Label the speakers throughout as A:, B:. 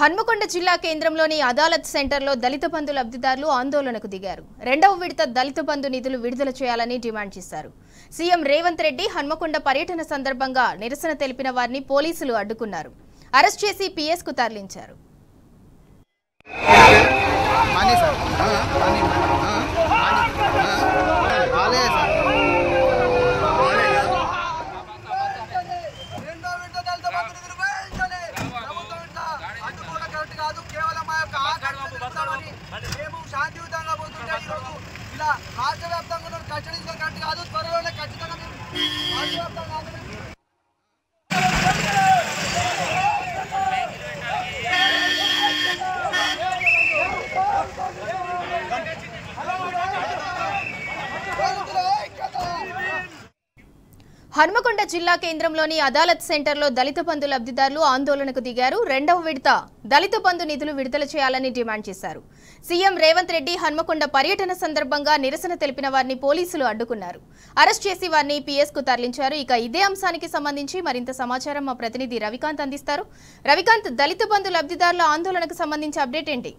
A: హన్మకొండ జిల్లా కేంద్రంలోని అదాలత్ సెంటర్లో దళిత బంధు లబ్ధిదారులు ఆందోళనకు దిగారు రెండవ విడత దళిత బంధు నిధులు విడుదల చేయాలని డిమాండ్ చేశారు సీఎం రేవంత్ రెడ్డి హన్మకొండ పర్యటన సందర్భంగా నిరసన తెలిపిన వారిని పోలీసులు అడ్డుకున్నారు అరెస్ట్ చేసి పిఎస్ కు తరలించారు
B: మనీ సార్ మనీ మనీ బాలే సార్
C: రెండో విడత దళిత బంధు నిధులు వేయించాలి. ప్రభుత్వం ఇట్లా అడ్డుకోవడం కరెక్ట్ కాదు. కేవలం మా యొక్క ఆకాంక్షలు తీర్చాలని మేము శాంతియుతంగా పోతుంటే ఈరోజు ఇలా రాష్ట్ర వ్యాప్తంగా ఉన్న కట్టడించడం కరెక్ట్ కాదు. త్వరలోనే ఖచ్చితంగా మేము రాష్ట్ర వ్యాప్తంగా ఆందోళన
A: హన్మకొండ జిల్లా కేంద్రంలోని అదాలత్ సెంటర్లో దళిత బంధు లబ్ధిదారులు ఆందోళనకు దిగారు రెండవ విడత దళిత బంధు నిధులు విడుదల చేయాలని డిమాండ్ చేశారు సీఎం రేవంత్ రెడ్డి హన్మకొండ పర్యటన సందర్భంగా నిరసన తెలిపిన వారిని పోలీసులు అడ్డుకున్నారు అరెస్ట్ చేసి వారిని పిఎస్ కు తరలించారు ఇక ఇదే అంశానికి సంబంధించి మరింత సమాచారం మా ప్రతినిధి రవికాంత్ అందిస్తారు రవికాంత్ దళిత బంధు లబ్ధిదారుల ఆందోళనకు సంబంధించి అప్డేట్ ఏంటి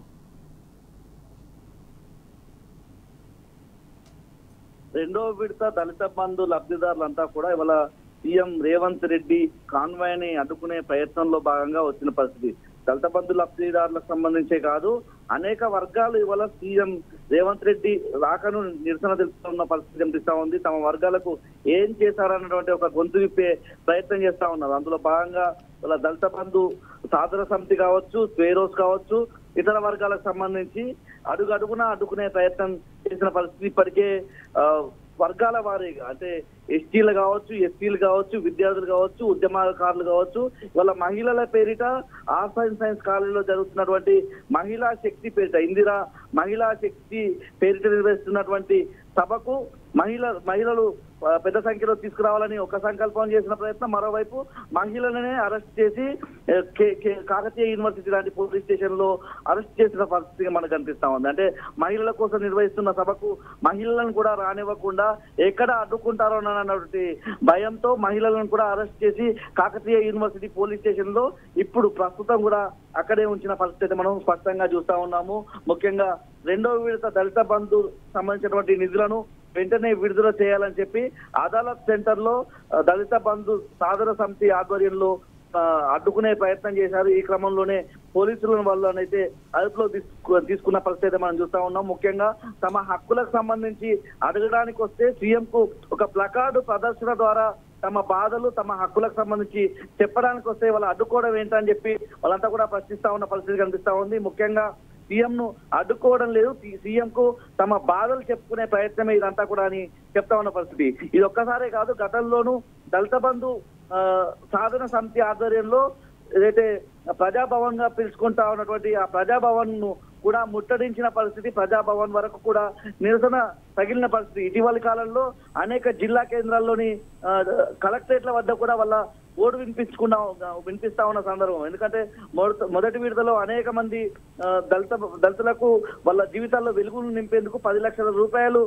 D: రెండో విడత దళిత బంధు లబ్ధిదారులంతా కూడా ఇవాళ సీఎం రేవంత్ రెడ్డి కాన్వాయ్ ని అడ్డుకునే ప్రయత్నంలో భాగంగా వచ్చిన పరిస్థితి దళిత బంధు లబ్ధిదారులకు సంబంధించే కాదు అనేక వర్గాలు ఇవాళ సీఎం రేవంత్ రెడ్డి రాకను నిరసన తెలుపుతున్న పరిస్థితి కనిపిస్తా ఉంది తమ వర్గాలకు ఏం చేశారన్నటువంటి ఒక గొంతు విప్పే ప్రయత్నం చేస్తా ఉన్నారు అందులో భాగంగా వాళ్ళ దళిత బంధు సాధన సమితి కావచ్చు స్వేరోస్ కావచ్చు ఇతర వర్గాలకు సంబంధించి అడుగు అడుగున అడ్డుకునే ప్రయత్నం చేసిన పరిస్థితి ఇప్పటికే ఆ, వర్గాల వారీగా అంటే ఎస్టీలు కావచ్చు ఎస్సీలు కావచ్చు విద్యార్థులు కావచ్చు ఉద్యమకారులు కావచ్చు వాళ్ళ మహిళల పేరిట ఆర్ట్స్ అండ్ సైన్స్ కాలేజీలో జరుగుతున్నటువంటి మహిళా శక్తి పేరిట ఇందిరా మహిళా శక్తి పేరిట నిర్వహిస్తున్నటువంటి సభకు మహిళ మహిళలు ఆ, పెద్ద సంఖ్యలో తీసుకురావాలని ఒక సంకల్పం చేసిన ప్రయత్నం మరోవైపు మహిళలనే అరెస్ట్ చేసి ఏ, కే- కే- కాకతీయ యూనివర్సిటీ లాంటి పోలీస్ స్టేషన్ లో అరెస్ట్ చేసిన పరిస్థితి మనకు కనిపిస్తా ఉంది అంటే మహిళల కోసం నిర్వహిస్తున్న సభకు మహిళలను కూడా రానివ్వకుండా ఎక్కడ అడ్డుకుంటారో అన్నటువంటి భయంతో మహిళలను కూడా అరెస్ట్ చేసి కాకతీయ యూనివర్సిటీ పోలీస్ స్టేషన్ లో ఇప్పుడు ప్రస్తుతం కూడా అక్కడే ఉంచిన పరిస్థితి అయితే మనం స్పష్టంగా చూస్తా ఉన్నాము ముఖ్యంగా రెండవ విడత దళిత బంధు సంబంధించినటువంటి నిధులను వెంటనే విడుదల చేయాలని చెప్పి అదాలత్ సెంటర్ లో ఆ, దళిత బంధు సాధన సమితి ఆధ్వర్యంలో ఆ, అడ్డుకునే ప్రయత్నం చేశారు ఈ క్రమంలోనే పోలీసుల వల్లనైతే అదుపులో తీసుకు తీసుకున్న పరిస్థితి అయితే మనం చూస్తా ఉన్నాం ముఖ్యంగా తమ హక్కులకు సంబంధించి అడగడానికి వస్తే సీఎం కు ఒక ప్లకార్డు ప్రదర్శన ద్వారా తమ బాధలు తమ హక్కులకు సంబంధించి చెప్పడానికి వస్తే వాళ్ళు అడ్డుకోవడం ఏంటని చెప్పి వాళ్ళంతా కూడా ప్రశ్నిస్తా ఉన్న పరిస్థితి కనిపిస్తా ఉంది ముఖ్యంగా సీఎం ను అడ్డుకోవడం లేదు సీఎం కు తమ బాధలు చెప్పుకునే ప్రయత్నమే ఇదంతా కూడా అని చెప్తా ఉన్న పరిస్థితి ఇది ఒక్కసారే కాదు గతంలోనూ దళిత బంధు ఆ, సాధన సమితి ఆధ్వర్యంలో ఏదైతే ప్రజాభవన్ గా పిలుచుకుంటా ఉన్నటువంటి ఆ ప్రజాభవన్ ను కూడా ముట్టడించిన పరిస్థితి ప్రజాభవన్ వరకు కూడా నిరసన తగిలిన పరిస్థితి ఇటీవలి కాలంలో అనేక జిల్లా కేంద్రాల్లోని ఆ, కలెక్టరేట్ల వద్ద కూడా వాళ్ళ ఓటు వినిపించుకున్నా వినిపిస్తా ఉన్న సందర్భం ఎందుకంటే మొదట- మొదటి విడతలో అనేక మంది ఆ, దళిత దళితులకు వాళ్ళ జీవితాల్లో వెలుగులు నింపేందుకు పది లక్షల రూపాయలు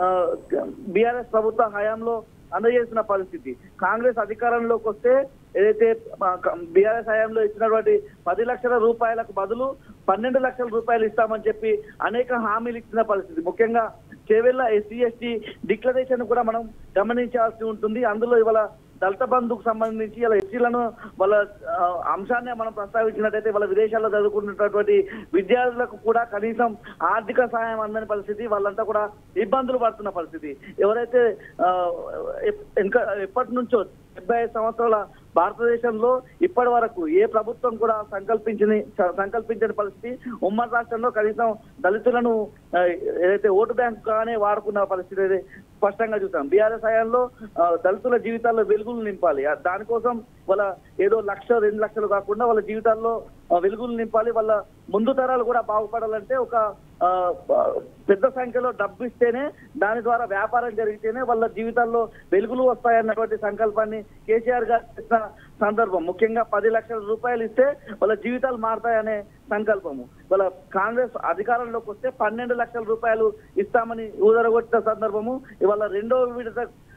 D: బీఆర్ఎస్ ప్రభుత్వ హయాంలో అందజేసిన పరిస్థితి కాంగ్రెస్ అధికారంలోకి వస్తే ఏదైతే బీఆర్ఎస్ హయాంలో ఇచ్చినటువంటి పది లక్షల రూపాయలకు బదులు పన్నెండు లక్షల రూపాయలు ఇస్తామని చెప్పి అనేక హామీలు ఇచ్చిన పరిస్థితి ముఖ్యంగా చేవెళ్ళ ఎస్సీ ఎస్టీ డిక్లరేషన్ కూడా మనం గమనించాల్సి ఉంటుంది అందులో ఇవాళ దళిత బంధుకు సంబంధించి ఇలా ఎస్సీలను వాళ్ళ ఆ, అంశాన్ని మనం ప్రస్తావించినట్టయితే వాళ్ళ విదేశాల్లో చదువుకున్నటువంటి విద్యార్థులకు కూడా కనీసం ఆర్థిక సహాయం అందని పరిస్థితి వాళ్ళంతా కూడా ఇబ్బందులు పడుతున్న పరిస్థితి ఎవరైతే ఆ, ఎప్- ఇంకా ఎప్పటి నుంచో డెబ్బై ఐదు సంవత్సరాల భారతదేశంలో ఇప్పటి వరకు ఏ ప్రభుత్వం కూడా సంకల్పించని స- సంకల్పించని పరిస్థితి ఉమ్మడి రాష్ట్రంలో కనీసం దళితులను ఆ, ఏదైతే ఓటు బ్యాంక్ గానే వాడుకున్న పరిస్థితి అయితే స్పష్టంగా చూసాం బీఆర్ఎస్ హయాంలో ఆ, దళితుల జీవితాల్లో వెలుగులు నింపాలి ఆ, దానికోసం వాళ్ళ ఏదో లక్ష రెండు లక్షలు కాకుండా వాళ్ళ జీవితాల్లో ఆ, వెలుగులు నింపాలి వాళ్ళ ముందు తరాలు కూడా బాగుపడాలంటే ఒక ఆ, ఆ, పెద్ద సంఖ్యలో డబ్బు ఇస్తేనే దాని ద్వారా వ్యాపారం జరిగితేనే వాళ్ళ జీవితాల్లో వెలుగులు వస్తాయన్నటువంటి సంకల్పాన్ని కేసీఆర్ గారు చేసిన సందర్భం ముఖ్యంగా పది లక్షల రూపాయలు ఇస్తే వాళ్ళ జీవితాలు మారతాయనే సంకల్పము వాళ్ళ కాంగ్రెస్ అధికారంలోకి వస్తే పన్నెండు లక్షల రూపాయలు ఇస్తామని ఊదరగొట్టిన సందర్భము ఇవాళ రెండో విడత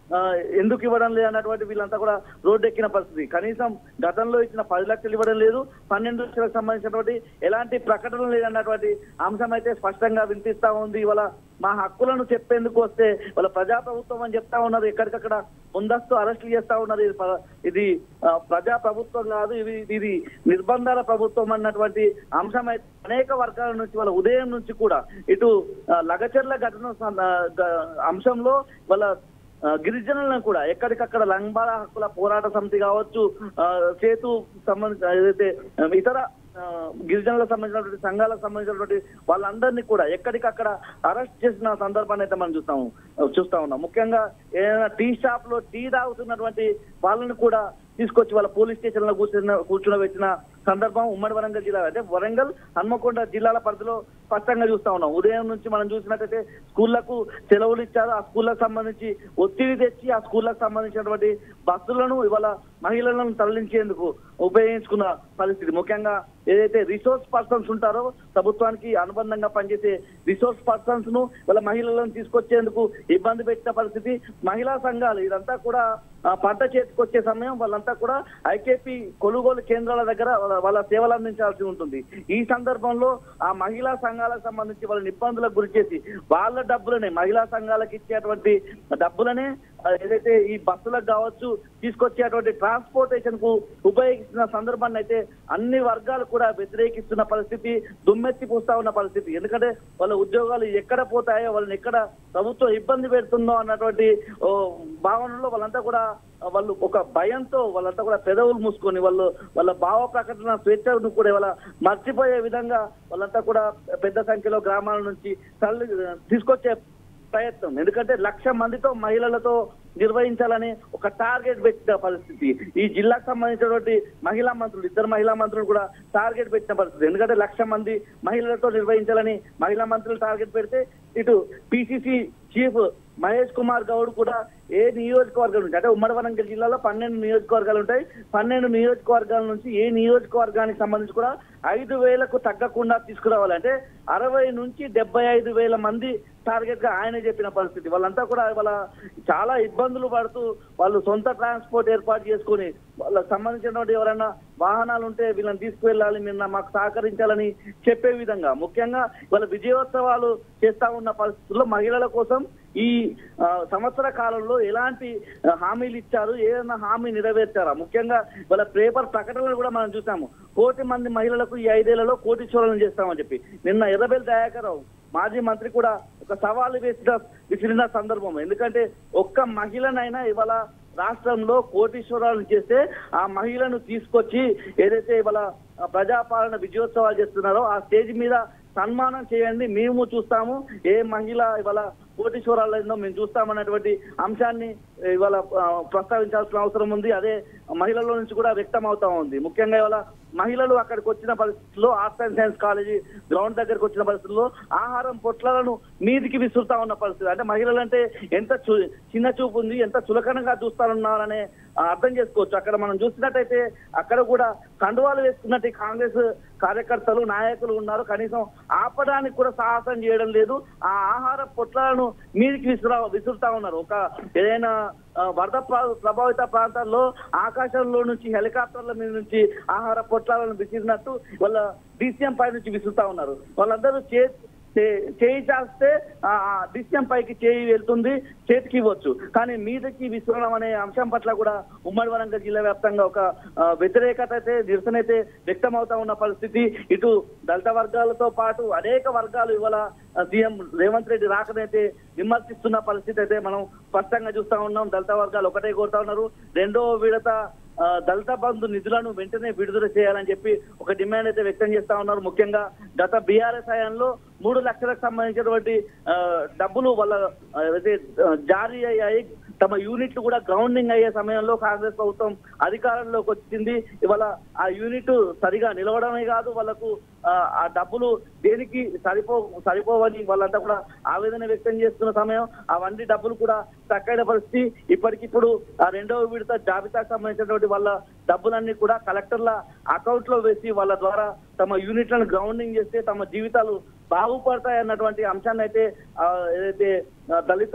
D: ఆ, ఎందుకు ఇవ్వడం లేదు అన్నటువంటి వీళ్ళంతా కూడా రోడ్డు ఎక్కిన పరిస్థితి కనీసం గతంలో ఇచ్చిన పది లక్షలు ఇవ్వడం లేదు పన్నెండు లక్షలకు సంబంధించినటువంటి ఎలాంటి ప్రకటన లేదన్నటువంటి అంశం అయితే స్పష్టంగా వినిపిస్తా ఉంది ఇవాళ మా హక్కులను చెప్పేందుకు వస్తే వాళ్ళ ప్రజాప్రభుత్వం అని చెప్తా ఉన్నారు ఎక్కడికక్కడ ముందస్తు అరెస్టులు చేస్తా ఉన్నారు ఇది ప్ర- ఇది ఆ, ప్రజా ప్రభుత్వం కాదు ఇది ఇది నిర్బంధాల ప్రభుత్వం అన్నటువంటి అంశం అయితే అనేక వర్గాల నుంచి వాళ్ళ ఉదయం నుంచి కూడా ఇటు ఆ, లగచర్ల ఘటన సం- ఆ, గ- అంశంలో వాళ్ళ ఆ, గిరిజనులను కూడా ఎక్కడికక్కడ లంబాల హక్కుల పోరాట సమితి కావచ్చు ఆ, సేతు సంబంధించిన ఏదైతే ఆ, ఇతర ఆ, గిరిజనులకు సంబంధించినటువంటి సంఘాలకు సంబంధించినటువంటి వాళ్ళందరినీ కూడా ఎక్కడికక్కడ అరెస్ట్ చేసిన సందర్భాన్ని అయితే మనం చూస్తాము చూస్తా ఉన్నాం ముఖ్యంగా ఏదైనా టీ షాప్ లో టీ తాగుతున్నటువంటి వాళ్ళని కూడా తీసుకొచ్చి వాళ్ళ పోలీస్ స్టేషన్ లో కూర్చున్న కూర్చునబెట్టిన సందర్భం ఉమ్మడి వరంగల్ జిల్లా అంటే వరంగల్ హన్మకొండ జిల్లాల పరిధిలో స్పష్టంగా చూస్తా ఉన్నాం ఉదయం నుంచి మనం చూసినట్టయితే స్కూళ్లకు సెలవులు ఇచ్చారు ఆ స్కూళ్ళకు సంబంధించి ఒత్తిడి తెచ్చి ఆ స్కూళ్ళకు సంబంధించినటువంటి బస్సులను ఇవాళ మహిళలను తరలించేందుకు ఉపయోగించుకున్న పరిస్థితి ముఖ్యంగా ఏదైతే రిసోర్స్ పర్సన్స్ ఉంటారో ప్రభుత్వానికి అనుబంధంగా పనిచేసే రిసోర్స్ పర్సన్స్ ను వాళ్ళ మహిళలను తీసుకొచ్చేందుకు ఇబ్బంది పెట్టిన పరిస్థితి మహిళా సంఘాలు ఇదంతా కూడా ఆ, పంట చేతికొచ్చే సమయం వాళ్ళంతా కూడా ఐకేపీ కొనుగోలు కేంద్రాల దగ్గర వాళ్ళ- వాళ్ళ సేవలు అందించాల్సి ఉంటుంది ఈ సందర్భంలో ఆ మహిళా సంఘాలకు సంబంధించి వాళ్ళని ఇబ్బందులకు గురి చేసి వాళ్ళ డబ్బులనే మహిళా సంఘాలకు ఇచ్చేటువంటి డబ్బులనే ఆ, ఏదైతే ఈ బస్సులకు కావచ్చు తీసుకొచ్చేటువంటి ట్రాన్స్పోర్టేషన్ కు ఉపయోగిస్తున్న సందర్భాన్ని అయితే అన్ని వర్గాలు కూడా వ్యతిరేకిస్తున్న పరిస్థితి దుమ్మెత్తి పూస్తా ఉన్న పరిస్థితి ఎందుకంటే వాళ్ళ ఉద్యోగాలు ఎక్కడ పోతాయో వాళ్ళని ఎక్కడ ప్రభుత్వం ఇబ్బంది పెడుతుందో అన్నటువంటి ఓ, భావనలో వాళ్ళంతా కూడా వాళ్ళు ఒక భయంతో వాళ్ళంతా కూడా పెదవులు మూసుకొని వాళ్ళు వాళ్ళ భావ ప్రకటన స్వేచ్ఛను కూడా వాళ్ళ మర్చిపోయే విధంగా వాళ్ళంతా కూడా పెద్ద సంఖ్యలో గ్రామాల నుంచి తల్లి తీసుకొచ్చే ప్రయత్నం ఎందుకంటే లక్ష మందితో మహిళలతో నిర్వహించాలని ఒక టార్గెట్ పెట్టిన పరిస్థితి ఈ జిల్లాకు సంబంధించినటువంటి మహిళా మంత్రులు ఇద్దరు మహిళా మంత్రులు కూడా టార్గెట్ పెట్టిన పరిస్థితి ఎందుకంటే లక్ష మంది మహిళలతో నిర్వహించాలని మహిళా మంత్రులు టార్గెట్ పెడితే ఇటు పిసిసి చీఫ్ మహేష్ కుమార్ గౌడ్ కూడా ఏ నియోజకవర్గం నుంచి అంటే ఉమ్మడి వరంగల్ జిల్లాలో పన్నెండు నియోజకవర్గాలు ఉంటాయి పన్నెండు నియోజకవర్గాల నుంచి ఏ నియోజకవర్గానికి సంబంధించి కూడా ఐదు వేలకు తగ్గకుండా తీసుకురావాలి అంటే అరవై నుంచి డెబ్బై ఐదు వేల మంది టార్గెట్ గా ఆయన చెప్పిన పరిస్థితి వాళ్ళంతా కూడా వాళ్ళ చాలా ఇబ్బందులు పడుతూ వాళ్ళు సొంత ట్రాన్స్పోర్ట్ ఏర్పాటు చేసుకొని వాళ్ళకి సంబంధించినటువంటి ఎవరైనా వాహనాలు ఉంటే వీళ్ళని తీసుకువెళ్ళాలి మీరు మాకు సహకరించాలని చెప్పే విధంగా ముఖ్యంగా వాళ్ళ విజయోత్సవాలు చేస్తా ఉన్న పరిస్థితుల్లో మహిళల కోసం ఈ ఆ, సంవత్సర కాలంలో ఎలాంటి ఆ, హామీలు ఇచ్చారు ఏదైనా హామీ నెరవేర్చారా ముఖ్యంగా వాళ్ళ పేపర్ ప్రకటనలు కూడా మనం చూసాము కోటి మంది మహిళలకు ఈ ఐదేళ్లలో కోటీశ్వరులను చేస్తామని చెప్పి నిన్న ఎర్రబెల్లి దయాకర్ రావు మాజీ మంత్రి కూడా ఒక సవాలు వేసిన విసిరిన సందర్భం ఎందుకంటే ఒక్క మహిళనైనా ఇవాళ రాష్ట్రంలో కోటీశ్వరాలను చేస్తే ఆ మహిళను తీసుకొచ్చి ఏదైతే ఇవాళ ఆ, ప్రజాపాలన విజయోత్సవాలు చేస్తున్నారో ఆ స్టేజ్ మీద సన్మానం చేయండి మేము చూస్తాము ఏ మహిళ ఇవాళ కోటీశ్వరాలైందో మేము చూస్తామన్నటువంటి అంశాన్ని ఇవాళ ఆ, ప్రస్తావించాల్సిన అవసరం ఉంది అదే మహిళల నుంచి కూడా వ్యక్తం అవుతా ఉంది ముఖ్యంగా ఇవాళ మహిళలు అక్కడికి వచ్చిన పరిస్థితుల్లో arts and science college ground దగ్గరకు వచ్చిన పరిస్థితుల్లో ఆహారం పొట్లాలను మీదికి విసురుతా ఉన్న పరిస్థితి అంటే మహిళలు అంటే ఎంత చు- చిన్న చూపు ఉంది ఎంత చులకనగా చూస్తారన్నారనే ఆ, అర్థం చేసుకోవచ్చు అక్కడ మనం చూసినట్టయితే అక్కడ కూడా కండువాలు వేసుకున్నట్టు ఈ కాంగ్రెస్ కార్యకర్తలు నాయకులు ఉన్నారు కనీసం ఆపడానికి కూడా సాహసం చేయడం లేదు ఆ ఆహార పొట్లాలను మీదికి విసురా విసురుతా ఉన్నారు ఒక ఏదైనా ఆ, వరద ప్ర- ప్రభావిత ప్రాంతాల్లో ఆకాశంలో నుంచి హెలికాప్టర్ల మీద నుంచి ఆహార పొట్లాలను విసిరినట్టు వాళ్ళ డీసీఎం పై నుంచి విసురుతా ఉన్నారు వాళ్ళందరూ చే చే- చేయి చేస్తే ఆ డిసిఎం పైకి చేయి వెళ్తుంది చేతికి ఇవ్వచ్చు కానీ మీదకి విసురడం అనే అంశం పట్ల కూడా ఉమ్మడి వరంగల్ జిల్లా వ్యాప్తంగా ఒక ఆ, వ్యతిరేకత అయితే నిరసన అయితే వ్యక్తం అవుతా ఉన్న పరిస్థితి ఇటు దళిత వర్గాలతో పాటు అనేక వర్గాలు ఇవాళ ఆ, సీఎం రేవంత్ రెడ్డి రాకనైతే విమర్శిస్తున్న పరిస్థితి అయితే మనం స్పష్టంగా చూస్తా ఉన్నాం దళిత వర్గాలు ఒకటే కోరుతా ఉన్నారు రెండో విడత ఆ, దళిత బంధు నిధులను వెంటనే విడుదల చేయాలని చెప్పి ఒక డిమాండ్ అయితే వ్యక్తం చేస్తా ఉన్నారు ముఖ్యంగా గత బీఆర్ఎస్ హయాంలో మూడు లక్షలకు సంబంధించినటువంటి ఆ, డబ్బులు వాళ్ళ ఆ, ఏదైతే ఆ, జారీ అయ్యాయి తమ యూనిట్లు కూడా గ్రౌండింగ్ అయ్యే సమయంలో కాంగ్రెస్ ప్రభుత్వం అధికారంలోకి వచ్చింది ఇవాళ ఆ యూనిట్ సరిగా నిలవడమే కాదు వాళ్ళకు ఆ, ఆ డబ్బులు దేనికి సరిపో సరిపోవని వాళ్ళంతా కూడా ఆవేదన వ్యక్తం చేస్తున్న సమయం అవన్నీ డబ్బులు కూడా తక్కైన పరిస్థితి ఇప్పటికిప్పుడు ఆ రెండవ విడత జాబితాకు సంబంధించినటువంటి వాళ్ళ డబ్బులన్నీ కూడా కలెక్టర్ల అకౌంట్ లో వేసి వాళ్ళ ద్వారా తమ యూనిట్లను గ్రౌండింగ్ చేస్తే తమ జీవితాలు బాగుపడతాయి అన్నటువంటి అంశాన్ని అయితే ఆ, ఏదైతే ఆ, దళిత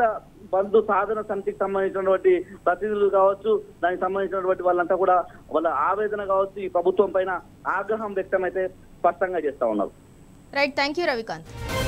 D: బంధు సాధన సమితికి సంబంధించినటువంటి ప్రతినిధులు కావచ్చు దానికి సంబంధించినటువంటి వాళ్ళంతా కూడా వాళ్ళ ఆవేదన కావచ్చు ఈ ప్రభుత్వం పైన ఆగ్రహం వ్యక్తం అయితే స్పష్టంగా చేస్తా ఉన్నారు
A: రైట్ థ్యాంక్ యూ రవికాంత్